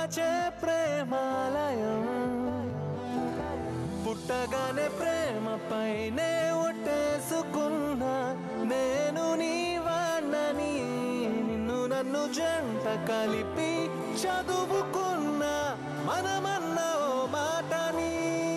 దాచే ప్రేమాలయం పుట్టగానే ప్రేమపైనే ఒట్టేసుకున్నా నేను నీ వాణ్ణని నిన్ను నన్ను జంట కలిపి చదువుకున్నా మనమన్న ఓ మాటని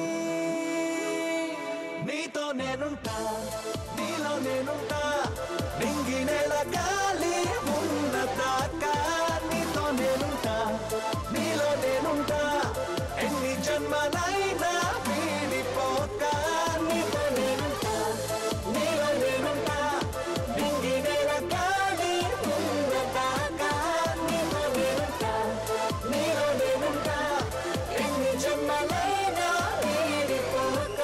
నీతో నేనుంటా నీలో నేనుంటా నింగి నేల గాలి ఉన్న దాకా నీతో నేనుంటా నీలో నేనుంటా ఎన్ని జన్మలైనా వీడిపోక నీతో నేనుంటా నీలో నేనుంటా నింగి నేల గాలి ఉన్న దాకా నీతో నేనుంటా నీలో నేనుంటా ఎన్ని జన్మలైనా వీడిపోక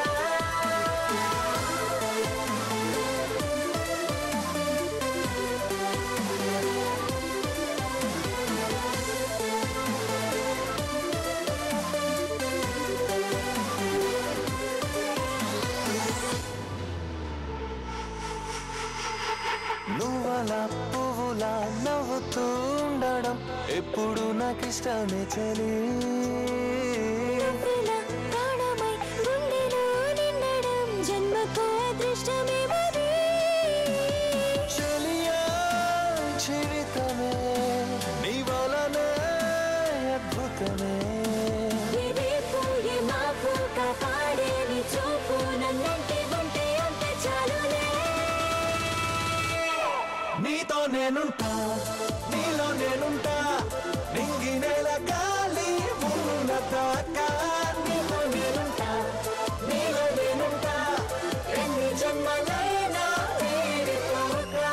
నువ్వలా పువ్వులా నవ్వుతూ ఉండడం ఎప్పుడు నాకిష్టమే చలి నవ్వుల ప్రాణమై గుండెలో నిండడం జన్మకు అదృష్టమే మరి చెలియా జీవితమే నీ వలనే అద్భుతమే ఇదే పూయే మాపు కాపాడే నీ చూపు నన్నంటే ఉంటే అంత చాలులే నీతో నేనుంటా నీలో నేనుంటా నింగి నేల గాలి ఉన్న దాకా నీతో నేనుంటా నీలో నేనుంటా ఎన్ని జన్మలైనా వీడిపోగా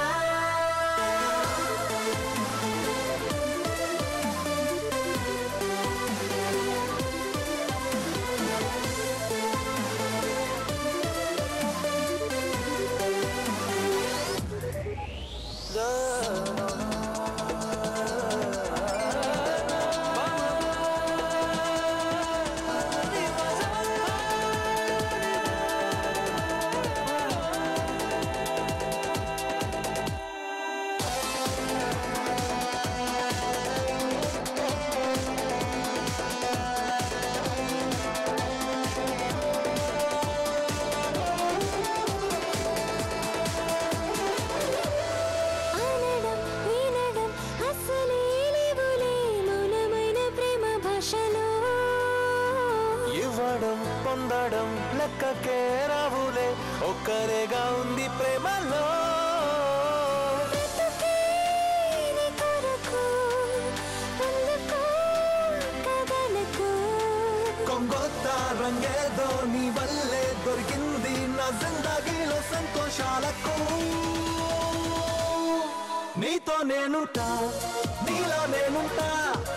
అనడం వినడం అసలే లేవులే మౌనమైన ప్రేమ భాషలో ఇవ్వడం పొందడం లెక్కకే రావులే ఒక్కరేగా ఉంది ప్రేమలో బ్రతుకే నీ కొరకు అందుకో కదలకు కొంగొత్త రంగేదో నీ వల్లే దొరికింది నా జిందగీలో సంతోషాలకు నీతో నేనుంటా నీలో నేనుంటా